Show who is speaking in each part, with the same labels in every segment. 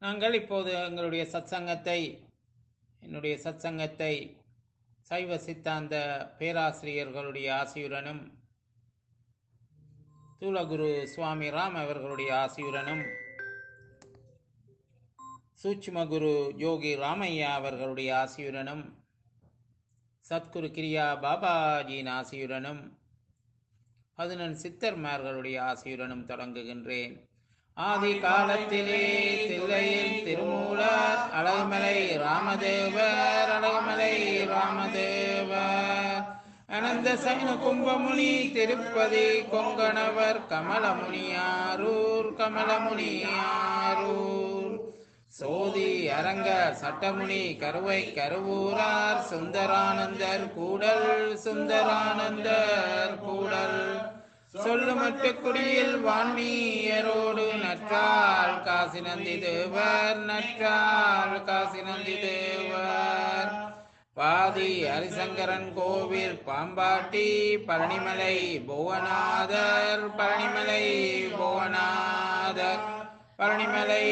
Speaker 1: நாங்கள் இப்போது எங்களுடைய சத்சங்கத்தை என்னுடைய சத்சங்கத்தை சைவ சித்தாந்த பேராசிரியர்களுடைய ஆசியுடனும் தூலகுரு சுவாமி ராம் அவர்களுடைய ஆசியுடனும் சூட்சுமகுரு யோகி ராமையா அவர்களுடைய ஆசியுடனும் சத்குரு கிரியா பாபாஜியின் ஆசியுடனும் பதினெண் சித்தர்மார்களுடைய ஆசியுடனும் தொடங்குகின்றேன் ஆதி காலத்திலே தில்லையில் திருமூலர் அழகுமலை ராமதேவர் அழகுமலை ராமதேவர் அனந்த சைன கும்பமுனி திருப்பதி கொங்கணவர் கமலமுனியாரூர் கமலமுனியாரூர் சோதி அரங்க சட்டமுனி கருவை கருவூரார் சுந்தரானந்தர் கூடல் சுந்தரானந்தர் கூடல் சொல்லுமட்டு குடியில் வான்மீயரோடு நற்றால் காசி நந்தி தேவர் நற்றால் காசி நந்தி தேவர் பாதி ஹரிசங்கரன் கோவில் பாம்பாட்டி பழனிமலை புவனாதர் பழனிமலை புவனாதர் பழனிமலை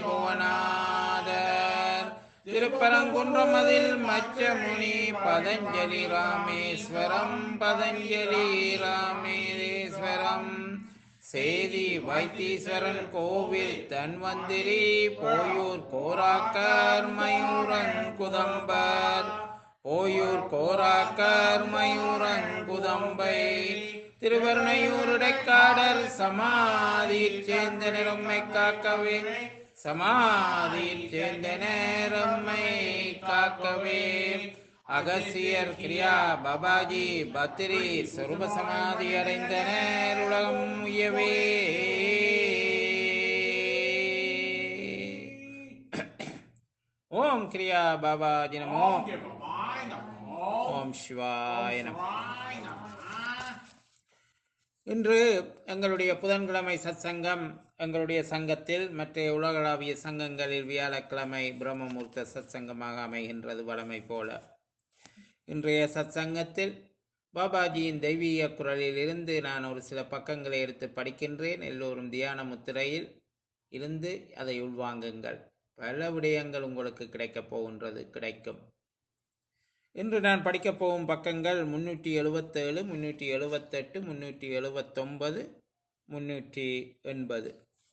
Speaker 1: புவனாதர் திருப்பரங்குன்றமதில் மச்சமுனி பதஞ்சலி ராமேஸ்வரம் பதஞ்சலி ராமேஸ்வரம் சேதி வைத்தீஸ்வரன் கோவில் தன்வந்திரி போயூர் கோராக்கர் மயூரன் குதம்பர் போயூர் கோராக்கர் மயூரன் குதம்பை திருவருணையூருடைக்காடர் சமாதியில் சேர்ந்த நிறம்மை காக்கவே சமாதியில் சேர்ந்த நேரம்மை காக்கவே அகசியர் கிரியா பாபாஜி பத்திரி சொருப சமாதி அடைந்தனர் உலகம் உயவே ஓம் கிரியா பாபாஜி நமோ ஓம் சிவாய நமோ இன்று எங்களுடைய புதன்கிழமை சத்சங்கம் எங்களுடைய சங்கத்தில் மற்ற உலகளாவிய சங்கங்களில் வியாழக்கிழமை பிரம்மமூர்த்த சத்சங்கமாக அமைகின்றது வழமை போல இன்றைய சத்சங்கத்தில் பாபாஜியின் தெய்வீக குரலில் இருந்து நான் ஒரு சில பக்கங்களை எடுத்து படிக்கின்றேன் எல்லோரும் தியான முத்திரையில் இருந்து அதை உள்வாங்குங்கள் பல விடயங்கள் உங்களுக்கு கிடைக்கப் போகின்றது கிடைக்கும் இன்று நான் படிக்கப் போகும் பக்கங்கள் முன்னூற்றி எழுபத்தேழு முன்னூற்றி எழுபத்தெட்டு முன்னூற்றி எழுபத்தொன்பது முன்னூற்றி எண்பது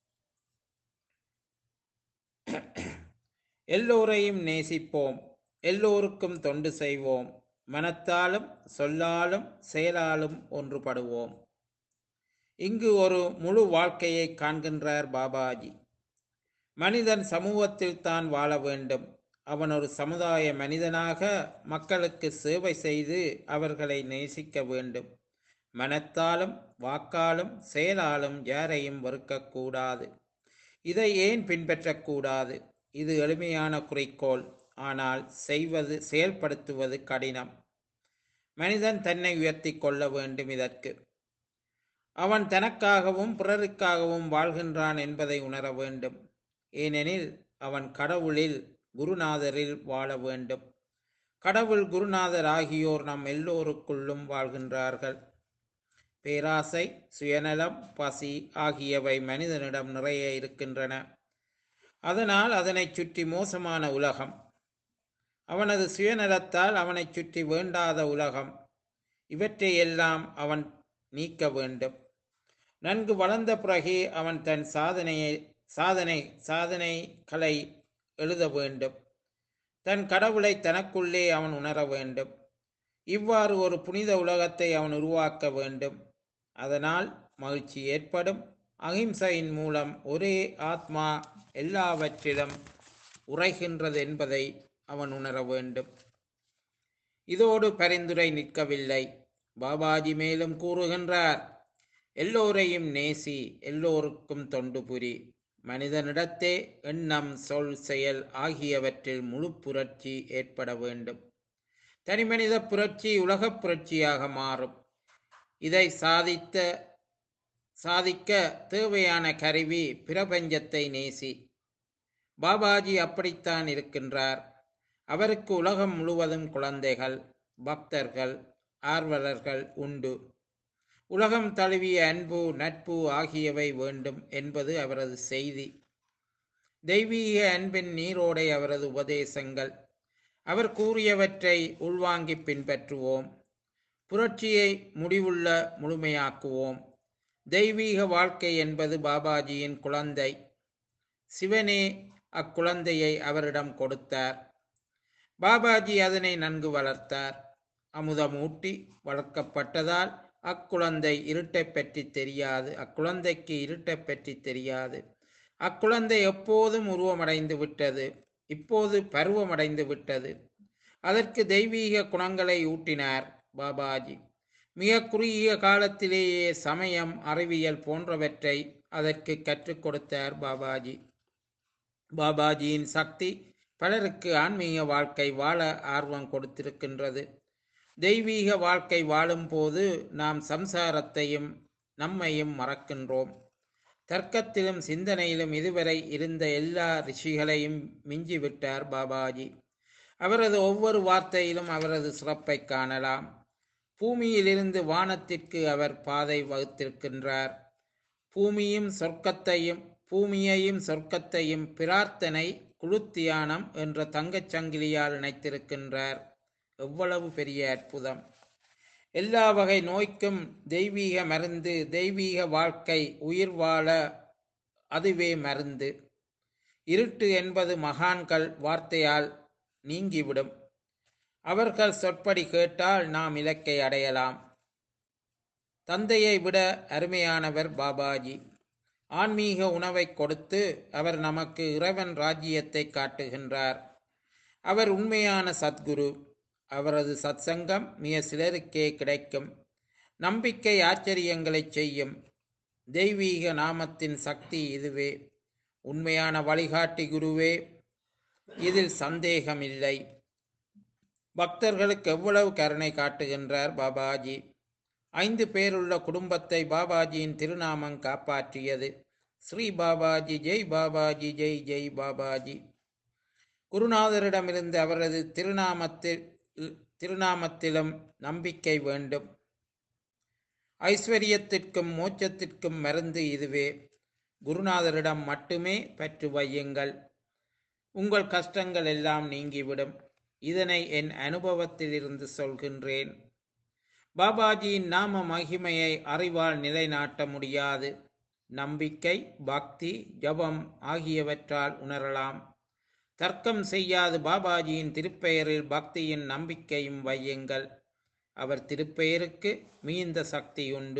Speaker 1: எல்லோரையும் நேசிப்போம் எல்லோருக்கும் தொண்டு செய்வோம் மனத்தாலும் சொல்லாலும் செயலாலும் ஒன்றுபடுவோம் இங்கு ஒரு முழு வாழ்க்கையை காண்கின்றார் பாபாஜி மனிதன் சமூகத்தில் தான் வாழ வேண்டும் அவன் ஒரு சமுதாய மனிதனாக மக்களுக்கு சேவை செய்து அவர்களை நேசிக்க வேண்டும் மனத்தாலும் வாக்காலும் செயலாலும் யாரையும் வெறுக்கக்கூடாது இதை ஏன் பின்பற்றக்கூடாது இது எளிமையான குறிக்கோள் ஆனால் செய்வது செயல்படுத்துவது கடினம் மனிதன் தன்னை உயர்த்தி கொள்ள வேண்டும் இதற்கு அவன் தனக்காகவும் பிறருக்காகவும் வாழ்கின்றான் என்பதை உணர வேண்டும் ஏனெனில் அவன் கடவுளில் குருநாதரில் வாழ வேண்டும் கடவுள் குருநாதர் ஆகியோர் நம் எல்லோருக்குள்ளும் வாழ்கின்றார்கள் பேராசை சுயநலம் பசி ஆகியவை மனிதனிடம் நிறைய இருக்கின்றன அதனால் அதனைச் சுற்றி மோசமான உலகம் அவனது சுயநலத்தால் அவனைச் சுற்றி வேண்டாத உலகம் இவற்றையெல்லாம் அவன் நீக்க வேண்டும் நன்கு வளர்ந்த பிறகே அவன் தன் சாதனையை சாதனை சாதனைகளை எழுத வேண்டும் தன் கடவுளை தனக்குள்ளே அவன் உணர வேண்டும் இவ்வாறு ஒரு புனித உலகத்தை அவன் உருவாக்க வேண்டும் அதனால் மகிழ்ச்சி ஏற்படும் அகிம்சையின் மூலம் ஒரே ஆத்மா எல்லாவற்றிலும் உரைகின்றது என்பதை அவன் உணர வேண்டும் இதோடு பரிந்துரை நிற்கவில்லை பாபாஜி மேலும் கூறுகின்றார் எல்லோரையும் நேசி எல்லோருக்கும் தொண்டு புரி மனிதனிடத்தே எண்ணம் சொல் செயல் ஆகியவற்றில் முழு புரட்சி ஏற்பட வேண்டும் தனிமனித புரட்சி உலகப் புரட்சியாக மாறும் இதை சாதித்த சாதிக்க தேவையான கருவி பிரபஞ்சத்தை நேசி பாபாஜி அப்படித்தான் இருக்கின்றார் அவருக்கு உலகம் முழுவதும் குழந்தைகள் பக்தர்கள் ஆர்வலர்கள் உண்டு உலகம் தழுவிய அன்பு நட்பு ஆகியவை வேண்டும் என்பது அவரது செய்தி தெய்வீக அன்பின் நீரோடை அவரது உபதேசங்கள் அவர் கூறியவற்றை உள்வாங்கி பின்பற்றுவோம் புரட்சியை முடிவுள்ள முழுமையாக்குவோம் தெய்வீக வாழ்க்கை என்பது பாபாஜியின் குழந்தை சிவனே அக்குழந்தையை அவரிடம் கொடுத்தார் பாபாஜி அதனை நன்கு வளர்த்தார் அமுதமூட்டி வளர்க்கப்பட்டதால் அக்குழந்தை இருட்டைப் பற்றி தெரியாது அக்குழந்தைக்கு இருட்டைப் பற்றி தெரியாது அக்குழந்தை எப்போதும் உருவமடைந்து விட்டது இப்போது பருவமடைந்து விட்டது அதற்கு தெய்வீக குணங்களை ஊட்டினார் பாபாஜி மிக குறுகிய காலத்திலேயே சமயம் அறிவியல் போன்றவற்றை அதற்கு கற்றுக் கொடுத்தார் பாபாஜி பாபாஜியின் சக்தி பலருக்கு ஆன்மீக வாழ்க்கை வாழ ஆர்வம் கொடுத்திருக்கின்றது தெய்வீக வாழ்க்கை வாழும்போது நாம் சம்சாரத்தையும் நம்மையும் மறக்கின்றோம் தர்க்கத்திலும் சிந்தனையிலும் இதுவரை இருந்த எல்லா ரிஷிகளையும் மிஞ்சிவிட்டார் பாபாஜி அவரது ஒவ்வொரு வார்த்தையிலும் அவரது சிறப்பை காணலாம் பூமியிலிருந்து வானத்திற்கு அவர் பாதை வகுத்திருக்கின்றார் பூமியும் சொர்க்கத்தையும் பூமியையும் சொர்க்கத்தையும் பிரார்த்தனை குளுத்தியானம் என்ற தங்கச் சங்கிலியால் இணைத்திருக்கின்றார் எவ்வளவு பெரிய அற்புதம் எல்லா வகை நோய்க்கும் தெய்வீக மருந்து தெய்வீக வாழ்க்கை உயிர் வாழ அதுவே மருந்து இருட்டு என்பது மகான்கள் வார்த்தையால் நீங்கிவிடும் அவர்கள் சொற்படி கேட்டால் நாம் இலக்கை அடையலாம் தந்தையை விட அருமையானவர் பாபாஜி ஆன்மீக உணவை கொடுத்து அவர் நமக்கு இறைவன் ராஜ்யத்தை காட்டுகின்றார் அவர் உண்மையான சத்குரு அவரது சத்சங்கம் மிக சிலருக்கே கிடைக்கும் நம்பிக்கை ஆச்சரியங்களை செய்யும் தெய்வீக நாமத்தின் சக்தி இதுவே உண்மையான வழிகாட்டி குருவே இதில் சந்தேகமில்லை பக்தர்களுக்கு எவ்வளவு கருணை காட்டுகின்றார் பாபாஜி ஐந்து பேருள்ள குடும்பத்தை பாபாஜியின் திருநாமம் காப்பாற்றியது ஸ்ரீ பாபாஜி ஜெய் பாபாஜி ஜெய் ஜெய் பாபாஜி குருநாதரிடமிருந்து அவரது திருநாமத்தில் திருநாமத்திலும் நம்பிக்கை வேண்டும் ஐஸ்வர்யத்திற்கும் மோட்சத்திற்கும் மருந்து இதுவே குருநாதரிடம் மட்டுமே பற்று வையுங்கள் உங்கள் கஷ்டங்கள் எல்லாம் நீங்கிவிடும் இதனை என் அனுபவத்திலிருந்து சொல்கின்றேன் பாபாஜியின் நாம மகிமையை அறிவால் நிலைநாட்ட முடியாது நம்பிக்கை பக்தி ஜபம் ஆகியவற்றால் உணரலாம் தர்க்கம் செய்யாது பாபாஜியின் திருப்பெயரில் பக்தியின் நம்பிக்கையும் வையுங்கள் அவர் திருப்பெயருக்கு மீந்த சக்தி உண்டு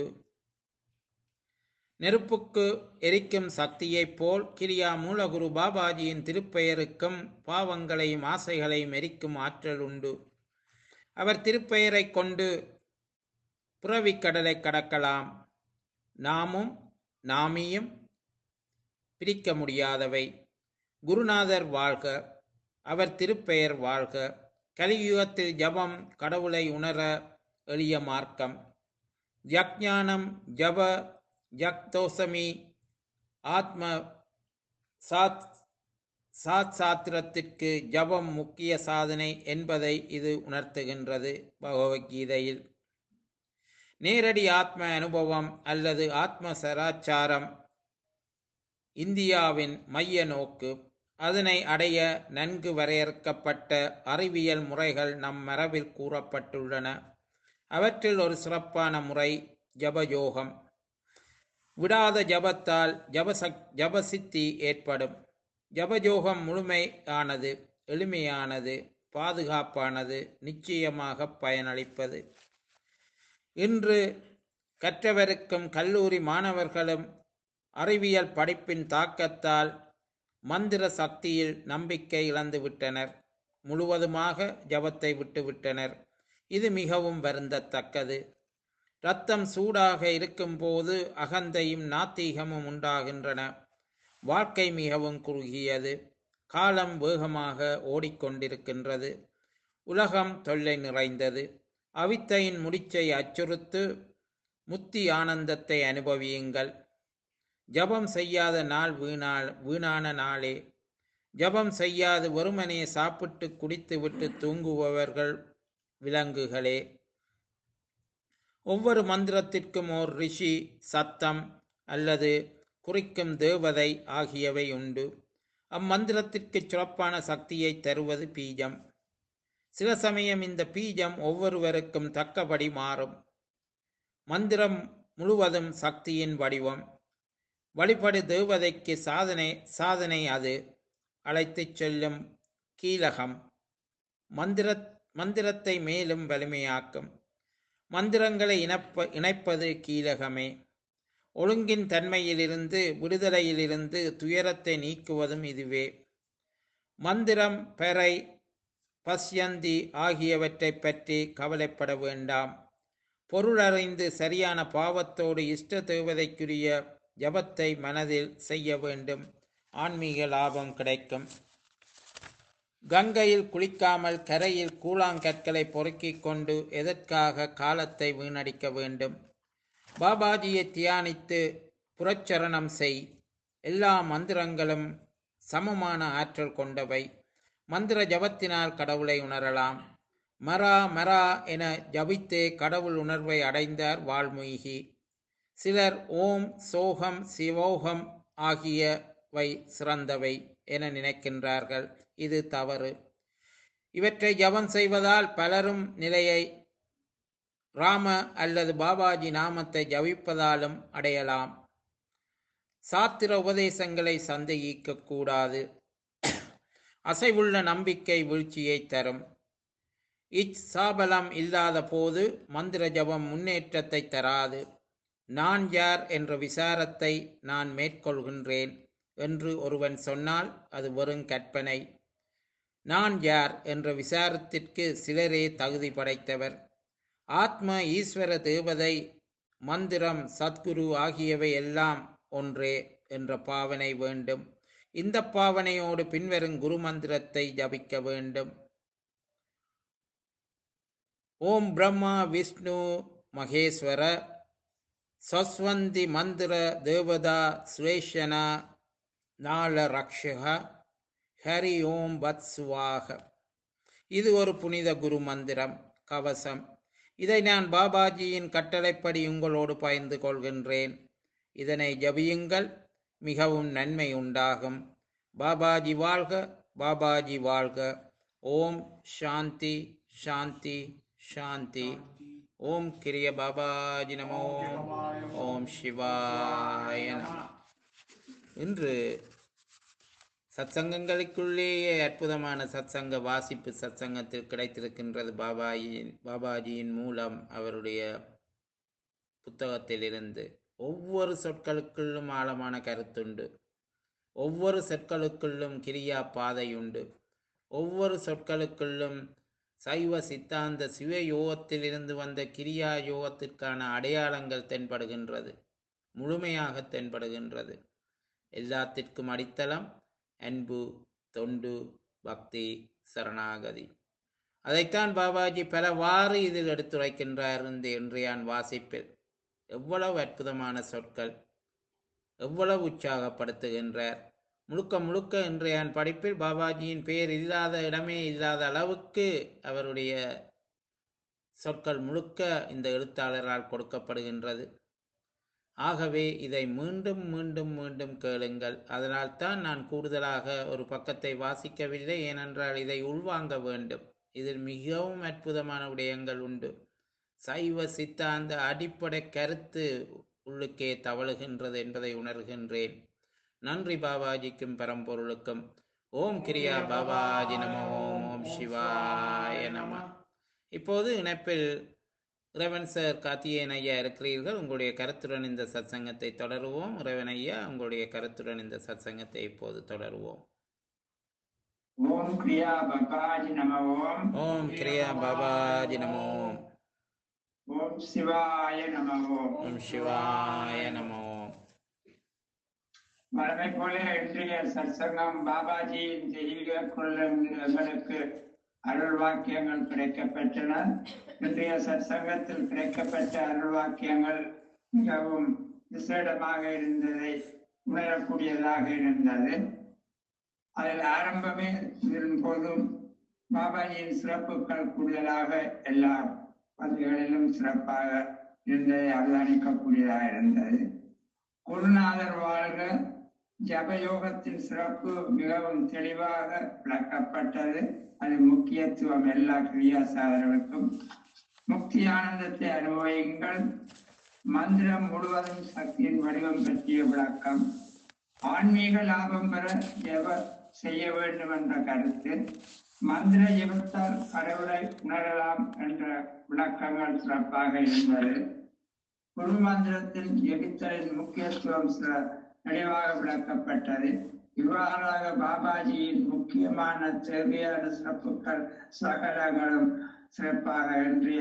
Speaker 1: நெருப்புக்கு எரிக்கும் சக்தியைப் போல் கிரியா மூலகுரு பாபாஜியின் திருப்பெயருக்கும் பாவங்களையும் ஆசைகளையும் எரிக்கும் ஆற்றல் உண்டு அவர் திருப்பெயரை கொண்டு புறவிக்கடலை கடக்கலாம் நாமும் நாமியும் பிரிக்க முடியாதவை குருநாதர் வாழ்க அவர் திருப்பெயர் வாழ்க கலியுகத்தில் ஜபம் கடவுளை உணர எளிய மார்க்கம் யக்ஞானம் ஜப ஜக்தோசமி ஆத்ம சாத் சாத் சாத்திரத்திற்கு ஜபம் முக்கிய சாதனை என்பதை இது உணர்த்துகின்றது பகவத்கீதையில் நேரடி ஆத்ம அனுபவம் அல்லது ஆத்ம சராச்சாரம் இந்தியாவின் மைய நோக்கு அதனை அடைய நன்கு வரையறுக்கப்பட்ட அறிவியல் முறைகள் நம் மரபில் கூறப்பட்டுள்ளன அவற்றில் ஒரு சிறப்பான முறை ஜபயோகம் விடாத ஜபத்தால் ஜபசக் ஜபசித்தி ஏற்படும் ஜபயோகம் முழுமையானது எளிமையானது பாதுகாப்பானது நிச்சயமாக பயனளிப்பது இன்று கற்றவருக்கும் கல்லூரி மாணவர்களும் அறிவியல் படிப்பின் தாக்கத்தால் மந்திர சக்தியில் நம்பிக்கை இழந்துவிட்டனர் முழுவதுமாக ஜபத்தை விட்டுவிட்டனர் இது மிகவும் வருந்தத்தக்கது இரத்தம் சூடாக இருக்கும்போது அகந்தையும் நாத்தீகமும் உண்டாகின்றன வாழ்க்கை மிகவும் குறுகியது காலம் வேகமாக ஓடிக்கொண்டிருக்கின்றது உலகம் தொல்லை நிறைந்தது அவித்தையின் முடிச்சை அச்சுறுத்து முத்தி ஆனந்தத்தை அனுபவியுங்கள் ஜபம் செய்யாத நாள் வீணால் வீணான நாளே ஜபம் செய்யாது வெறுமனே சாப்பிட்டு குடித்துவிட்டு தூங்குபவர்கள் விலங்குகளே ஒவ்வொரு மந்திரத்திற்கும் ஓர் ரிஷி சத்தம் அல்லது குறிக்கும் தேவதை ஆகியவை உண்டு அம்மந்திரத்திற்கு சிறப்பான சக்தியை தருவது பீஜம் சில சமயம் இந்த பீஜம் ஒவ்வொருவருக்கும் தக்கபடி மாறும் மந்திரம் முழுவதும் சக்தியின் வடிவம் வழிபடு தேவதைக்கு சாதனை சாதனை அது அழைத்துச் செல்லும் கீலகம் மந்திர மந்திரத்தை மேலும் வலிமையாக்கும் மந்திரங்களை இணைப்ப இணைப்பது கீலகமே ஒழுங்கின் தன்மையிலிருந்து விடுதலையிலிருந்து துயரத்தை நீக்குவதும் இதுவே மந்திரம் பெறை பஸ்யந்தி ஆகியவற்றை பற்றி கவலைப்பட வேண்டாம் பொருளறிந்து சரியான பாவத்தோடு இஷ்ட தேவதைக்குரிய ஜபத்தை மனதில் செய்ய வேண்டும் ஆன்மீக லாபம் கிடைக்கும் கங்கையில் குளிக்காமல் கரையில் கூழாங்கற்களை பொறுக்கிக் கொண்டு எதற்காக காலத்தை வீணடிக்க வேண்டும் பாபாஜியை தியானித்து புரச்சரணம் செய் எல்லா மந்திரங்களும் சமமான ஆற்றல் கொண்டவை மந்திர ஜபத்தினால் கடவுளை உணரலாம் மரா மரா என ஜபித்தே கடவுள் உணர்வை அடைந்தார் வால்மீகி சிலர் ஓம் சோகம் சிவோகம் ஆகியவை சிறந்தவை என நினைக்கின்றார்கள் இது தவறு இவற்றை ஜபம் செய்வதால் பலரும் நிலையை ராம அல்லது பாபாஜி நாமத்தை ஜபிப்பதாலும் அடையலாம் சாத்திர உபதேசங்களை சந்தேகிக்க கூடாது அசைவுள்ள நம்பிக்கை வீழ்ச்சியை தரும் இச் சாபலம் இல்லாத போது மந்திர ஜபம் முன்னேற்றத்தை தராது நான் யார் என்ற விசாரத்தை நான் மேற்கொள்கின்றேன் என்று ஒருவன் சொன்னால் அது வெறும் கற்பனை நான் யார் என்ற விசாரத்திற்கு சிலரே தகுதி படைத்தவர் ஆத்ம ஈஸ்வர தேவதை மந்திரம் சத்குரு ஆகியவை எல்லாம் ஒன்றே என்ற பாவனை வேண்டும் இந்த பாவனையோடு பின்வரும் குரு மந்திரத்தை ஜபிக்க வேண்டும் ஓம் பிரம்மா விஷ்ணு மகேஸ்வர சஸ்வந்தி மந்திர தேவதா சுரேஷனா நாள ரக்ஷக ஹரி ஓம் பத்சுவாக இது ஒரு புனித குரு மந்திரம் கவசம் இதை நான் பாபாஜியின் கட்டளைப்படி உங்களோடு பகிர்ந்து கொள்கின்றேன் இதனை ஜபியுங்கள் மிகவும் நன்மை உண்டாகும் பாபாஜி வாழ்க பாபாஜி வாழ்க ஓம் சாந்தி சாந்தி சாந்தி ஓம் கிரிய பாபாஜி நமோ ஓம் சிவாய நம இன்று சத்சங்கங்களுக்குள்ளேயே அற்புதமான சத்சங்க வாசிப்பு சத்சங்கத்தில் கிடைத்திருக்கின்றது பாபாயின் பாபாஜியின் மூலம் அவருடைய புத்தகத்திலிருந்து ஒவ்வொரு சொற்களுக்குள்ளும் ஆழமான கருத்துண்டு ஒவ்வொரு சொற்களுக்குள்ளும் கிரியா பாதை உண்டு ஒவ்வொரு சொற்களுக்குள்ளும் சைவ சித்தாந்த சிவ யோகத்திலிருந்து வந்த கிரியா யோகத்திற்கான அடையாளங்கள் தென்படுகின்றது முழுமையாக தென்படுகின்றது எல்லாத்திற்கும் அடித்தளம் அன்பு தொண்டு பக்தி சரணாகதி அதைத்தான் பாபாஜி பலவாறு இதில் எடுத்துரைக்கின்றார் இந்த இன்றையான் வாசிப்பில் எவ்வளவு அற்புதமான சொற்கள் எவ்வளவு உற்சாகப்படுத்துகின்றார் முழுக்க முழுக்க இன்றையான் படிப்பில் பாபாஜியின் பெயர் இல்லாத இடமே இல்லாத அளவுக்கு அவருடைய சொற்கள் முழுக்க இந்த எழுத்தாளரால் கொடுக்கப்படுகின்றது ஆகவே இதை மீண்டும் மீண்டும் மீண்டும் கேளுங்கள் அதனால்தான் நான் கூடுதலாக ஒரு பக்கத்தை வாசிக்கவில்லை ஏனென்றால் இதை உள்வாங்க வேண்டும் இதில் மிகவும் அற்புதமான விடயங்கள் உண்டு சைவ சித்தாந்த அடிப்படை கருத்து உள்ளுக்கே தவழுகின்றது என்பதை உணர்கின்றேன் நன்றி பாபாஜிக்கும் பரம்பொருளுக்கும் ஓம் கிரியா பாபாஜி நமோ ஓம் சிவாய நம இப்போது இணைப்பில் இறைவன் சார் காத்தியன் ஐயா இருக்கிறீர்கள் உங்களுடைய கருத்துடன் இந்த சத்சங்கத்தை தொடருவோம் இறைவன் ஐயா உங்களுடைய கருத்துடன் இந்த சத்சங்கத்தை இப்போது தொடருவோம்
Speaker 2: ஓம் கிரியா பபாஜி நம ஓம்
Speaker 1: ஓம் கிரியா பாபாஜி நமோ
Speaker 2: ஓம் சிவாய நம ஓம்
Speaker 1: ஓம் சிவாய நமோ
Speaker 2: வழமை போல இன்றைய சத்சங்கம் பாபாஜியின் செய்திகளுக்குள்ள எங்களுக்கு அருள் வாக்கியங்கள் கிடைக்கப்பெற்றன இன்றைய சத்சங்கத்தில் கிடைக்கப்பட்ட அருள் வாக்கியங்கள் மிகவும் விசேடமாக இருந்ததை உணரக்கூடியதாக இருந்தது அதில் ஆரம்பமே இதன் போதும் பாபாஜியின் சிறப்புகள் கூடுதலாக எல்லா பதிவுகளிலும் சிறப்பாக இருந்ததை அவதானிக்கக்கூடியதாக இருந்தது குருநாதர் வாழ்க ஜபயோகத்தின் சிறப்பு மிகவும் தெளிவாக விளக்கப்பட்டது அது முக்கியத்துவம் எல்லா கிரியாசாரர்களுக்கும் முக்தி ஆனந்தத்தை அனுபவியுங்கள் மந்திரம் முழுவதும் சக்தியின் வடிவம் பற்றிய விளக்கம் ஆன்மீக லாபம் பெற ஜெப செய்ய வேண்டும் என்ற கருத்து மந்திர ஜெபத்தால் கடவுளை உணரலாம் என்ற விளக்கங்கள் சிறப்பாக இருந்தது குரு மந்திரத்தில் ஜெபித்தலின் முக்கியத்துவம் சில தெளிவாக விளக்கப்பட்டது இவ்வாறாக பாபாஜியின் முக்கியமான தேவையான சிறப்புகள் சகலங்களும் சிறப்பாக இன்றைய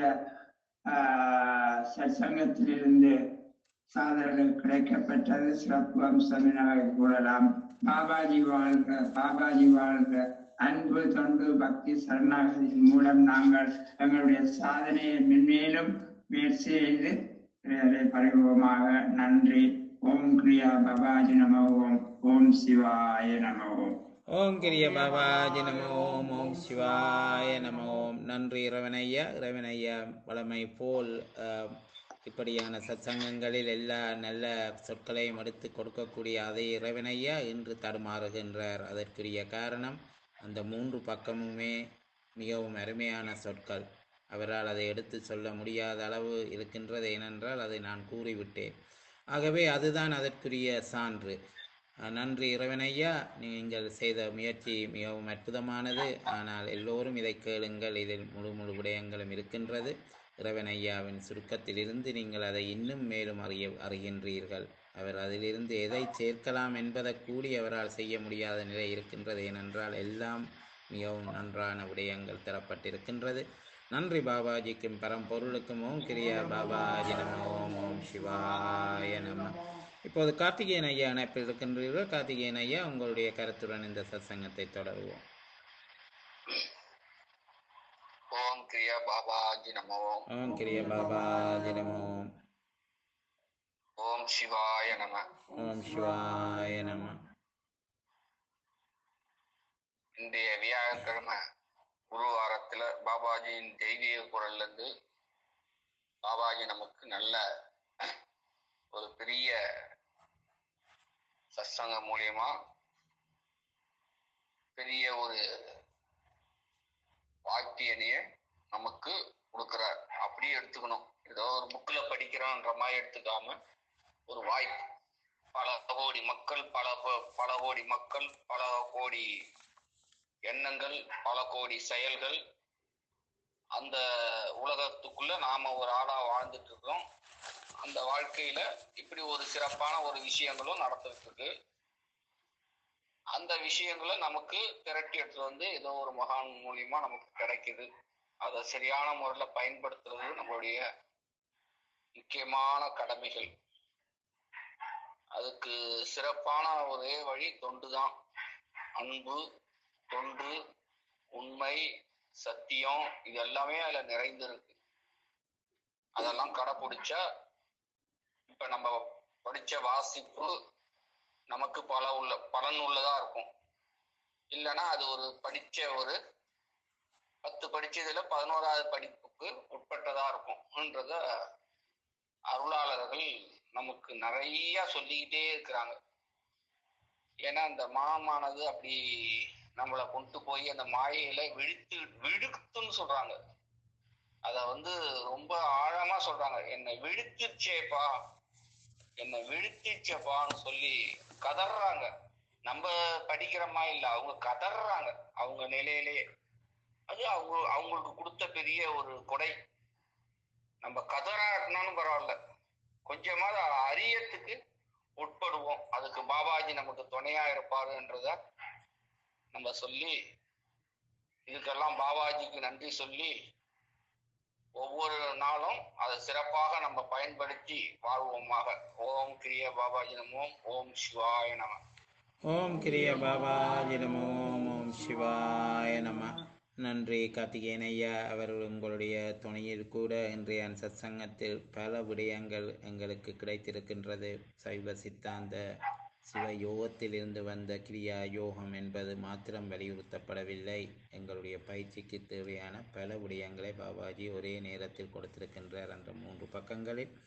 Speaker 2: ஆஹ், சத்சங்கத்திலிருந்து சாதனைகள் கிடைக்கப்பட்டது சிறப்பு அம்சம் என கூறலாம் பாபாஜி வாழ்க பாபாஜி வாழ்க அன்பு தொண்டு பக்தி சரணாகதியின் மூலம் நாங்கள் எங்களுடைய சாதனையை மென்மேலும் முயற்சி செய்து இறைவனை பரிவோமாக நன்றி ஓம் கிரியா பாபாஜி நம ஓம் ஓம் சிவாய நம ஓம்
Speaker 1: ஓம் கிரிய பாபாஜி நம ஓம் ஓம் சிவாய நம ஓம் நன்றி இறைவனையா இறைவனையா வளமை போல் அஹ், இப்படியான சத்சங்கங்களில் எல்லா நல்ல சொற்களையும் எடுத்து கொடுக்கக்கூடிய அதே இறைவனையா இன்று தடுமாறுகின்றார் அதற்குரிய காரணம் அந்த மூன்று பக்கமுமே மிகவும் அருமையான சொற்கள் அவரால் அதை எடுத்து சொல்ல முடியாத அளவு இருக்கின்றது ஏனென்றால் அதை நான் கூறிவிட்டேன் ஆகவே அதுதான் அதற்குரிய சான்று அஹ் நன்றி இறைவனையா நீங்கள் செய்த முயற்சி மிகவும் அற்புதமானது ஆனால் எல்லோரும் இதை கேளுங்கள் இதில் முழு முழு விடயங்களும் இருக்கின்றது இறைவனையாவின் சுருக்கத்திலிருந்து நீங்கள் அதை இன்னும் மேலும் அறிய அறிகின்றீர்கள் அவர் அதிலிருந்து எதை சேர்க்கலாம் என்பதை கூடி அவரால் செய்ய முடியாத நிலை இருக்கின்றது ஏனென்றால் எல்லாம் மிகவும் நன்றான விடயங்கள் தரப்பட்டிருக்கின்றது நன்றி பாபாஜிக்கும் பரம்பொருளுக்கும் ஓம் கிரியா பாபாஜி நம ஓம் ஓம் சிவாய நம இப்போது கார்த்திகேயன் ஐயா இணைப்பில் இருக்கின்றீர்கள் கார்த்திகேயன் ஐயா உங்களுடைய கருத்துடன் இந்த சத்சங்கத்தை தொடருவோம்
Speaker 3: ஓம் கிரியா பாபாஜி நமோ
Speaker 1: ஓம் கிரிய பாபாஜி நம ஓம்
Speaker 3: ஓம் சிவாய நம
Speaker 1: ஓம் சிவாய நம
Speaker 3: இன்றைய வியாழக்கிழமை குருவாரத்துல பாபாஜியின் தெய்வீக குரல்ல இருந்து பாபாஜி நமக்கு நல்ல ஒரு பெரிய சத்சங்கம் மூலியமா பெரிய ஒரு வாக்கியனைய நமக்கு கொடுக்கிறார் அப்படியே எடுத்துக்கணும் ஏதோ ஒரு புக்ல படிக்கிறோன்ற மாதிரி எடுத்துக்காம ஒரு வாய்ப்பு பல கோடி மக்கள் பல கோ- பல கோடி மக்கள் பல கோடி எண்ணங்கள் பல கோடி செயல்கள் அந்த உலகத்துக்குள்ள நாம ஒரு ஆளா வாழ்ந்துட்டு இருக்கோம் அந்த வாழ்க்கையில இப்படி ஒரு சிறப்பான ஒரு விஷயங்களும் நடந்துட்டு இருக்கு அந்த விஷயங்களை நமக்கு திரட்டி எடுத்துட்டு வந்து ஏதோ ஒரு மகான் மூலியமா நமக்கு கிடைக்குது அதை சரியான முறையில பயன்படுத்துறது நம்மளுடைய முக்கியமான கடமைகள் அதுக்கு சிறப்பான ஒரே வழி தொண்டு தான் அன்பு தொண்டு உண்மை சத்தியம் இது எல்லாமே அதுல நிறைந்திருக்கு அதெல்லாம் கடைபிடிச்சா இப்ப நம்ம படிச்ச வாசிப்பு நமக்கு பல உள்ள பலன் உள்ளதா இருக்கும் இல்லைன்னா அது ஒரு படிச்ச ஒரு பத்து படிச்சதுல பதினோராவது படிப்புக்கு உட்பட்டதா இருக்கும்ன்றத அருளாளர்கள் நமக்கு நிறைய சொல்லிக்கிட்டே இருக்கிறாங்க ஏன்னா அந்த மாமானது அப்படி நம்மளை கொண்டு போய் அந்த மாயையில விழுத்து விழுத்துன்னு சொல்றாங்க அத வந்து ரொம்ப ஆழமா சொல்றாங்க என்னை விழுத்துச்சேப்பா என்னை விழுத்திச்சப்பான்னு சொல்லி கதறாங்க நம்ம படிக்கிறோமா இல்ல அவங்க கதறாங்க அவங்க நிலையிலேயே அது அவங்க அவங்களுக்கு கொடுத்த பெரிய ஒரு கொடை நம்ம கதறாட்டினாலும் பரவாயில்ல கொஞ்சமாவது அறியத்துக்கு உட்படுவோம் அதுக்கு பாபாஜி நமக்கு துணையா இருப்பாருன்றத நம்ம சொல்லி இதுக்கெல்லாம் பாபாஜிக்கு நன்றி சொல்லி ஒவ்வொரு நாளும் அதை சிறப்பாக நம்ம பயன்படுத்தி வாழ்வோமாக ஓம் கிரிய பாபாஜி நமோம் ஓம் சிவாய நம
Speaker 1: ஓம் கிரிய பாபாஜி நம ஓம் ஓம் சிவாய நம நன்றி கார்த்திகேயன் ஐயா அவர் உங்களுடைய துணையில் கூட இன்றைய சத்சங்கத்தில் பல விடயங்கள் எங்களுக்கு கிடைத்திருக்கின்றது சைவ சித்தாந்த சிவ யோகத்திலிருந்து வந்த கிரியா யோகம் என்பது மாத்திரம் வலியுறுத்தப்படவில்லை எங்களுடைய பயிற்சிக்கு தேவையான பல விடயங்களை பாபாஜி ஒரே நேரத்தில் கொடுத்திருக்கின்றார் என்ற மூன்று பக்கங்களில்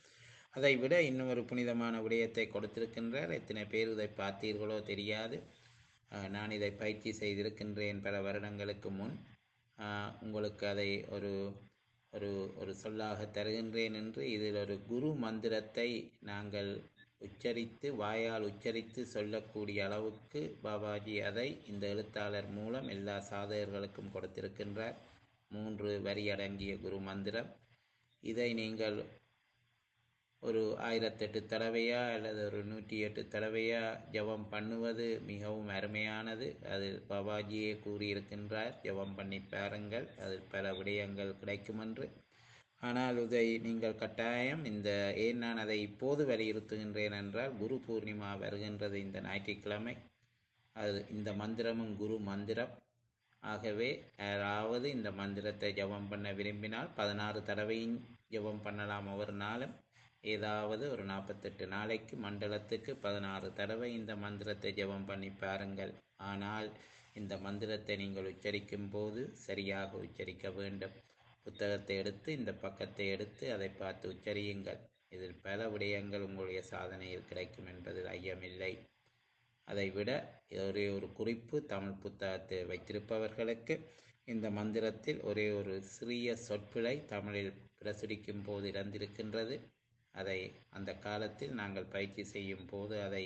Speaker 1: அதை விட இன்னும் ஒரு புனிதமான விடயத்தை கொடுத்திருக்கின்றார் எத்தனை பேர் இதை பார்த்தீர்களோ தெரியாது அஹ், நான் இதை பயிற்சி செய்திருக்கின்றேன் பல வருடங்களுக்கு முன் அஹ், உங்களுக்கு அதை ஒரு ஒரு ஒரு சொல்லாக தருகின்றேன் என்று இதில் ஒரு குரு மந்திரத்தை நாங்கள் உச்சரித்து வாயால் உச்சரித்து சொல்லக்கூடிய அளவுக்கு பாபாஜி அதை இந்த எழுத்தாளர் மூலம் எல்லா சாதகர்களுக்கும் கொடுத்திருக்கின்றார் மூன்று வரி அடங்கிய குரு மந்திரம் இதை நீங்கள் ஒரு ஆயிரத்தெட்டு தடவையா அல்லது ஒரு நூற்றி எட்டு தடவையா ஜெபம் பண்ணுவது மிகவும் அருமையானது அது பாபாஜியே கூறியிருக்கின்றார் ஜெபம் பண்ணி பாருங்கள் அதில் பல விடயங்கள் கிடைக்கும் என்று ஆனால் இதை நீங்கள் கட்டாயம் இந்த ஏன் நான் அதை இப்போது வலியுறுத்துகின்றேன் என்றால் குரு பூர்ணிமா வருகின்றது இந்த ஞாயிற்றுக்கிழமை அது இந்த மந்திரமும் குரு மந்திரம் ஆகவே யாராவது இந்த மந்திரத்தை ஜெபம் பண்ண விரும்பினால் பதினாறு தடவையும் ஜெபம் பண்ணலாம் ஒவ்வொரு நாளும் ஏதாவது ஒரு நாற்பத்தெட்டு நாளைக்கு மண்டலத்துக்கு பதினாறு தடவை இந்த மந்திரத்தை ஜெபம் பண்ணி பாருங்கள் ஆனால் இந்த மந்திரத்தை நீங்கள் உச்சரிக்கும் போது சரியாக உச்சரிக்க வேண்டும் புத்தகத்தை எடுத்து இந்த பக்கத்தை எடுத்து அதை பார்த்து உச்சரியுங்கள் இதில் பல விடயங்கள் உங்களுடைய சாதனையில் கிடைக்கும் என்பதில் ஐயமில்லை அதை விட ஒரே ஒரு குறிப்பு தமிழ் புத்தகத்தை வைத்திருப்பவர்களுக்கு இந்த மந்திரத்தில் ஒரே ஒரு சிறிய சொற்பிழை தமிழில் பிரசுரிக்கும் போது இறந்திருக்கின்றது அதை அந்த காலத்தில் நாங்கள் பயிற்சி செய்யும் போது அதை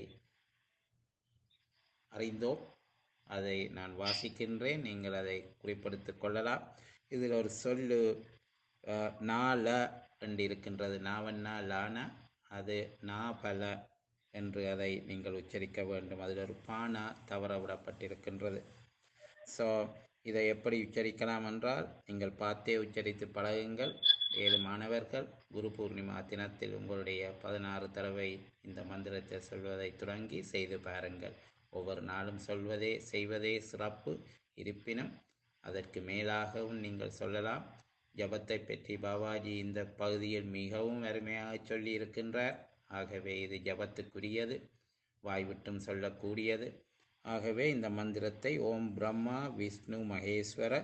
Speaker 1: அறிந்தோம் அதை நான் வாசிக்கின்றேன் நீங்கள் அதை குறிப்பெடுத்துக் கொள்ளலாம் இதில் ஒரு சொல்லு அஹ், நால என்று இருக்கின்றது நாவன்னா லானா அது நா பல என்று அதை நீங்கள் உச்சரிக்க வேண்டும் அதில் ஒரு பானா தவற விடப்பட்டிருக்கின்றது ஸோ இதை எப்படி உச்சரிக்கலாம் என்றால் நீங்கள் பார்த்தே உச்சரித்து பழகுங்கள் ஏழு மாணவர்கள் குரு பூர்ணிமா தினத்தில் உங்களுடைய பதினாறு தடவை இந்த மந்திரத்தை சொல்வதை தொடங்கி செய்து பாருங்கள் ஒவ்வொரு நாளும் சொல்வதே செய்வதே சிறப்பு இருப்பினும் அதற்கு மேலாகவும் நீங்கள் சொல்லலாம் ஜபத்தை பற்றி பாபாஜி இந்த பகுதியில் மிகவும் அருமையாக சொல்லி இருக்கின்றார் ஆகவே இது ஜபத்துக்குரியது வாய்விட்டும் சொல்லக்கூடியது ஆகவே இந்த மந்திரத்தை ஓம் பிரம்மா விஷ்ணு மகேஸ்வர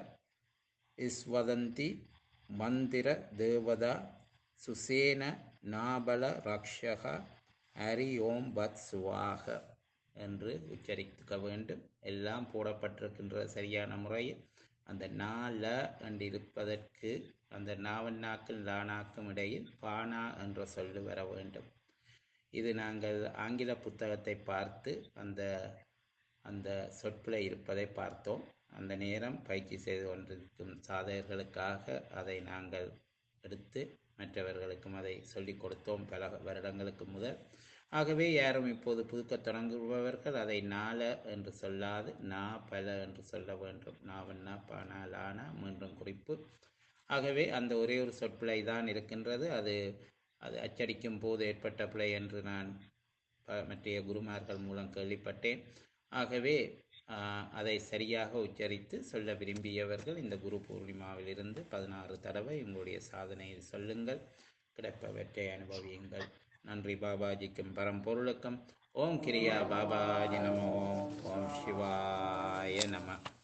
Speaker 1: இஸ்வதந்தி மந்திர தேவதா சுசேன நாபல ரக்ஷக ஹரி ஓம் பத் சுவாக என்று உச்சரிக்க வேண்டும் எல்லாம் போடப்பட்டிருக்கின்ற சரியான முறையில் அந்த நால என்று இருப்பதற்கு அந்த நாவன் நாக்கும் லானாக்கும் இடையில் பானா என்ற சொல்லு வர வேண்டும் இது நாங்கள் ஆங்கில புத்தகத்தை பார்த்து அந்த அந்த சொற்பிழை இருப்பதை பார்த்தோம் அந்த நேரம் பயிற்சி செய்து கொண்டிருக்கும் சாதகர்களுக்காக அதை நாங்கள் எடுத்து மற்றவர்களுக்கும் அதை சொல்லிக் கொடுத்தோம் பல வருடங்களுக்கு முதல் ஆகவே யாரும் இப்போது புதுக்கத் தொடங்குபவர்கள் அதை நால என்று சொல்லாது நா பல என்று சொல்ல வேண்டும் நாவண்ணா பானா லானா மீண்டும் குறிப்பு ஆகவே அந்த ஒரே ஒரு சொற்பிழை தான் இருக்கின்றது அது அது அச்சடிக்கும் போது ஏற்பட்ட பிழை என்று நான் ப- மற்றைய குருமார்கள் மூலம் கேள்விப்பட்டேன் ஆகவே ஆஹ், அதை சரியாக உச்சரித்து சொல்ல விரும்பியவர்கள் இந்த குரு பூர்ணிமாவிலிருந்து பதினாறு தடவை உங்களுடைய சாதனையில் சொல்லுங்கள் கிடைப்பவற்றை அனுபவியுங்கள் நன்றி பாபாஜிக்கும் பரம்பொருளுக்கும் ஓம் கிரியா பாபாஜி நமோ ஓம் சிவாய நம